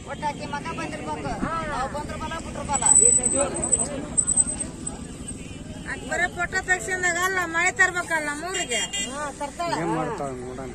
ಒಟ್ಟ ಆಕಿ ಮಗ ಬಂದಿರ್ಬೇಕು ಅವ್ ಬಂದ್ರ ಬಲ ಬಿಟ್ರ ಬಲ ಬರೀ ಫೋಟೋ ತೆಗ್ಸಿಂದಾಗ ಅಲ್ಲ ಮಳೆ ತರ್ಬೇಕಲ್ಲ ನಮ್ಮೂರಿಗೆ ತರ್ತಾಳ ಏನ್ ಮಾಡ್ತಾಳ ನೋಡೋಣ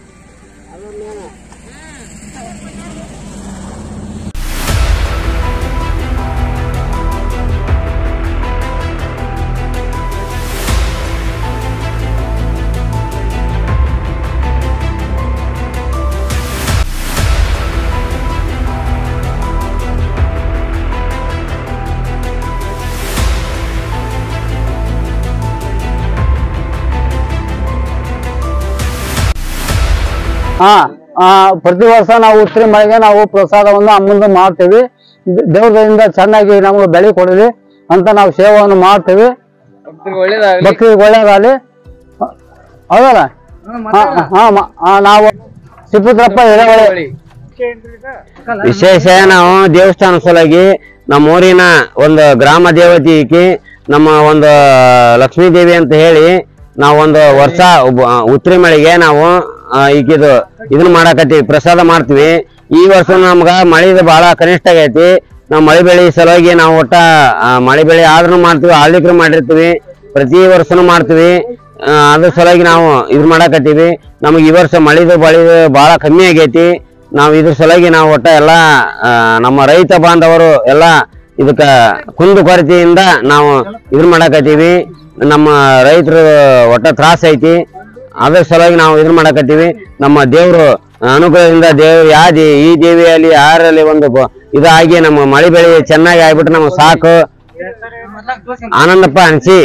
ಹಾ ಆ, ಪ್ರತಿ ವರ್ಷ ನಾವು ಉತ್ತರಿ ಮಳೆಗೆ ನಾವು ಪ್ರಸಾದವನ್ನು ಅಮ್ಮಂದು ಮಾಡ್ತೀವಿ ದೇ- ದೇವ್ರ ದಯೆಯಿಂದ ಚೆನ್ನಾಗಿ ನಮ್ಗೆ ಬೆಳೆ ಕೊಡಲಿ ಅಂತ ನಾವು ಸೇವೆಯನ್ನು ಮಾಡ್ತೀವಿ ಭಕ್ತಿಗೆ ಒಳ್ಳೇದಾಗಲಿ ಹೌದಲ್ಲ ಹಾ, ಹಾ, ಮ- ಆ, ನಾವು ಸಿಪ್ಪುದ್ರಪ್ಪ ಎರೆಹೊಳೆ ವಿಶೇಷ ನಾವು ದೇವಸ್ಥಾನ ಸಲುವಾಗಿ ನಮ್ಮ ಊರಿನ ಒಂದು ಗ್ರಾಮ ದೇವತೆ ಈಕಿ ನಮ್ಮ ಒಂದು ಲಕ್ಷ್ಮೀ ದೇವಿ ಅಂತ ಹೇಳಿ ನಾವು ಒಂದು ವರ್ಷ ಒಬ್ಬ- ಉತ್ತರಿ ಮಳೆಗೆ ನಾವು ಆ, ಈಕಿದು ಇದನ್ನ ಮಾಡಾಕತ್ತೀವಿ ಪ್ರಸಾದ ಮಾಡ್ತೀವಿ ಈ ವರ್ಷ ನಮ್ಗ ಮಳಿದು ಬಹಳ ಕನಿಷ್ಠ ಆಗೈತಿ ನಾವು ಮಳೆ ಬೆಳೆ ಸಲುವಾಗಿ ನಾವು ಒಟ್ಟ ಆ, ಮಳೆ ಬೆಳೆ ಆದ್ರೂ ಮಾಡ್ತೀವಿ ಆಳ್ಲಿಕ್ರು ಮಾಡಿರ್ತೀವಿ ಪ್ರತಿ ವರ್ಷನೂ ಮಾಡ್ತೀವಿ ಆ, ಅದ್ರ ಸಲುವಾಗಿ ನಾವು ಇದು ಮಾಡಾಕತ್ತೀವಿ ನಮಗೆ ಈ ವರ್ಷ ಮಳಿದು ಬಳಿದು ಬಹಳ ಕಮ್ಮಿ ಆಗೈತಿ ನಾವು ಇದ್ರ ಸಲುವಾಗಿ ನಾವು ಒಟ್ಟ ಎಲ್ಲ ಆ, ನಮ್ಮ ರೈತ ಬಾಂಧವರು ಎಲ್ಲ ಇದಕ್ಕ ಕುಂದು ಕೊರತೆಯಿಂದ ನಾವು ಇದ್ರ ಮಾಡಾಕತ್ತೀವಿ ನಮ್ಮ ರೈತರು ಒಟ್ಟ ತ್ರಾಸ ಐತಿ ಅದ್ರ ಸಲುವಾಗಿ ನಾವು ಇದ್ರ ಮಾಡಾಕತ್ತೀವಿ ನಮ್ಮ ದೇವ್ರು ಅನುಗ್ರಹದಿಂದ ದೇವ್ರು ಯಾ ದೇ ಈ ದೇವಿಯಲ್ಲಿ ಯಾರಲ್ಲಿ ಒಂದು ಬ- ಇದಾಗಿ ನಮ್ಮ ಮಳೆ ಬೆಳೆ ಚೆನ್ನಾಗಿ ಆಗ್ಬಿಟ್ರೆ ನಮ್ಗೆ ಸಾಕು ಆನಂದಪ್ಪ ಅನ್ಸಿ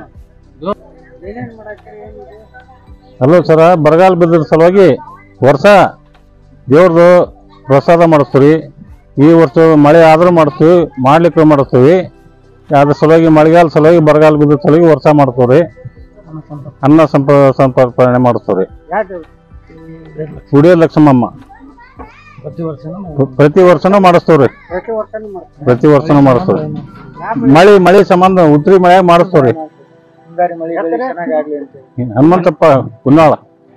ಹಲೋ ಸರ ಬರಗಾಲ ಬಿದ್ದ ಸಲುವಾಗಿ ವರ್ಷ ದೇವ್ರದ್ದು ಪ್ರಸಾದ ಮಾಡಿಸ್ತೀವಿ ಈ ವರ್ಷ ಮಳೆ ಆದರೂ ಮಾಡಿಸ್ತೀವಿ ಮಾಡ್ಲಿಕ್ಕೆ ಮಾಡಿಸ್ತೀವಿ ಅದ್ರ ಸಲುವಾಗಿ ಮಳೆಗಾಲ ಸಲುವಾಗಿ ಬರಗಾಲ ಬಿದ್ದ ಸಲುವಾಗಿ ವರ್ಷ ಮಾಡ್ತೀವಿ ಅನ್ನ ಸಂಪ ಸಂಪರ್ಪಣೆ ಮಾಡಿಸ್ತೀವಿ ಕುಡಿಯೋ ಲಕ್ಷ್ಮಮ್ಮ ಪ್ರತಿ ವರ್ಷನೂ ಮಾಡಿಸ್ತೀವ್ರಿ ಪ್ರತಿ ವರ್ಷನೂ ಮಾಡಿಸ್ತೀವಿ ಮಳೆ ಮಳೆ ಸಂಬಂಧ ಉತ್ರಿ ಮಳೆ ಮಾಡಿಸ್ತೀವ್ರಿ ಹನುಮಂತಪ್ಪ ಕುನ್ನಾಳ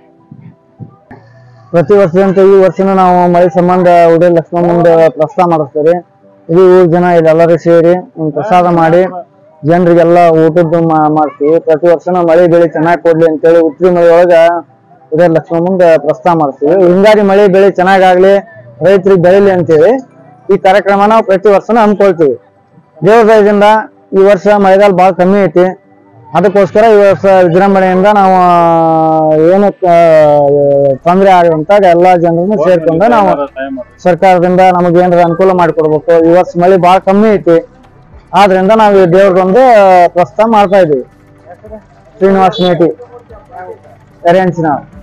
ಪ್ರತಿ ವರ್ಷದಂತೆ ಈ ವರ್ಷನೂ ನಾವು ಮಳೆ ಸಂಬಂಧ ಉಡೇ ಲಕ್ಷ್ಮಣಂದ ಪ್ರಸ್ತಾವ ಮಾಡಿಸ್ತೀವಿ ಇಡೀ ಊರ್ ಜನ ಇದೆಲ್ಲರೂ ಸೇರಿ ಒಂದ್ ಪ್ರಸಾದ ಮಾಡಿ ಜನರಿಗೆಲ್ಲ ಊಟದ್ದು ಮಾ- ಮಾಡ್ತೀವಿ ಪ್ರತಿ ವರ್ಷನೂ ಮಳೆ ಬೆಳೆ ಚೆನ್ನಾಗಿ ಕೊಡ್ಲಿ ಅಂತೇಳಿ ಉತ್ತರಿ ಮಳೆ ಒಳಗ ಉಡೇ ಲಕ್ಷ್ಮಣಂದ ಪ್ರಸ್ತಾವ ಮಾಡಿಸ್ತೀವಿ ಹಿಂಗಾರಿ ಮಳೆ ಬೆಳೆ ಚೆನ್ನಾಗಾಗ್ಲಿ ರೈತರಿಗೆ ಬೆಳಿಲಿ ಅಂತೇಳಿ ಈ ಕಾರ್ಯಕ್ರಮ ನಾವು ಪ್ರತಿ ವರ್ಷನೂ ಹಮ್ಮಿಕೊಳ್ತೀವಿ ದೇವ್ರ ದಯದಿಂದ ಈ ವರ್ಷ ಮಳೆಗಾಲ ಭಾಳ ಕಮ್ಮಿ ಐತಿ ಅದಕ್ಕೋಸ್ಕರ ಈ ವರ್ಷ ವಿಜೃಂಭಣೆಯಿಂದ ನಾವು ಆ, ಏನು ತೊಂದರೆ ಆಗುವಂತಾಗ ಎಲ್ಲಾ ಜನರನ್ನು ಸೇರ್ಕೊಂಡು ನಾವು ಸರ್ಕಾರದಿಂದ ನಮಗೆ ಏನಾರ ಅನುಕೂಲ ಮಾಡಿಕೊಡ್ಬೇಕು ಈ ವರ್ಷ ಮಳೆ ಭಾಳ ಕಮ್ಮಿ ಐತಿ ಆದ್ರಿಂದ ನಾವು ಈ ದೇವ್ರಿಗೊಂದು ಪ್ರಸ್ತಾವ ಮಾಡ್ತಾ ಇದೀವಿ ಶ್ರೀನಿವಾಸ ಮೇಟಿ ಎರೆಹಂಚಿನ